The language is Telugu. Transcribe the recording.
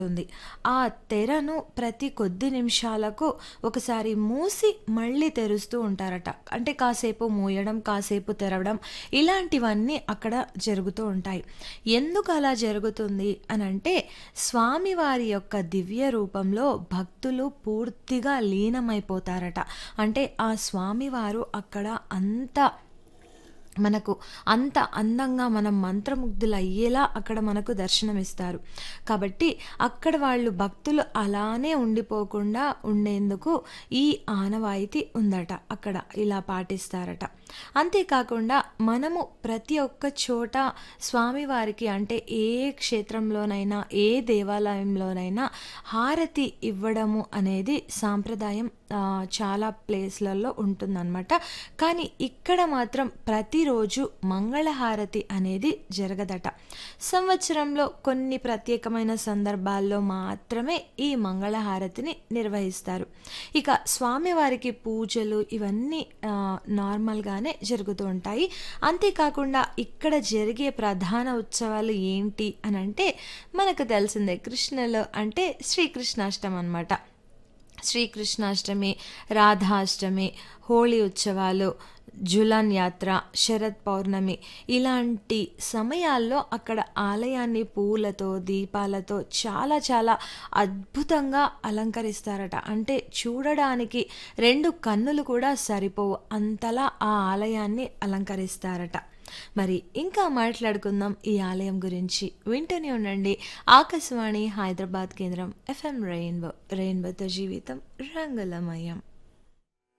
ఉంది. ఆ తెరను ప్రతి కొద్ది నిమిషాలకు ఒకసారి మూసి మళ్ళీ తెరుస్తూ ఉంటారట. అంటే కాసేపు మూయడం, కాసేపు తెరవడం ఇలాంటివన్నీ అక్కడ జరుగుతూ ఉంటాయి. ఎందుకలా జరుగుతుంది అనంటే స్వామివారి యొక్క దివ్య రూపంలో భక్తులు పూర్తిగా లీనమైపోతారట. అంటే ఆ స్వామివారు అక్కడ అంత మనకు అంత అందంగా మనం మంత్రముగ్ధులయ్యేలా అక్కడ మనకు దర్శనమిస్తారు. కాబట్టి అక్కడ వాళ్ళు భక్తులు అలానే ఉండిపోకుండా ఉండేందుకు ఈ ఆనవాయితీ ఉందట. అక్కడ ఇలా పాటిస్తారట. అంతేకాకుండా మనము ప్రతి ఒక్క చోట స్వామివారికి అంటే ఏ క్షేత్రంలోనైనా, ఏ దేవాలయంలోనైనా హారతి ఇవ్వడము అనేది సాంప్రదాయం ఆహ్, చాలా ప్లేస్‌లలో ఉంటుందనమాట. కానీ ఇక్కడ మాత్రం ప్రతిరోజు మంగళహారతి అనేది జరగదట. సంవత్సరంలో కొన్ని ప్రత్యేకమైన సందర్భాల్లో మాత్రమే ఈ మంగళహారతిని నిర్వహిస్తారు. ఇక స్వామివారికి పూజలు ఇవన్నీ ఆహ్, నార్మల్‌గానే జరుగుతూ ఉంటాయి. అంతేకాకుండా ఇక్కడ జరిగే ప్రధాన ఉత్సవాలు ఏంటి అనంటే మనకు తెలిసిందే కృష్ణులు అంటే శ్రీకృష్ణాష్టమి అనమాట. శ్రీకృష్ణాష్టమి, రాధాష్టమి, హోళీ ఉత్సవాలు, జులాన్ యాత్ర, శరత్ పౌర్ణమి ఇలాంటి సమయాల్లో అక్కడ ఆలయాన్ని పూలతో, దీపాలతో చాలా చాలా అద్భుతంగా అలంకరిస్తారట. అంటే చూడడానికి 2 కన్నులు కూడా సరిపోవు అంతలా ఆ ఆలయాన్ని అలంకరిస్తారట. మరి ఇంకా మాట్లాడుకుందాం ఈ ఆలయం గురించి. వింటూనే ఉండండి ఆకాశవాణి హైదరాబాద్ కేంద్రం ఎఫ్ఎం రెయిన్బో. రెయిన్బోతో జీవితం రంగులమయం.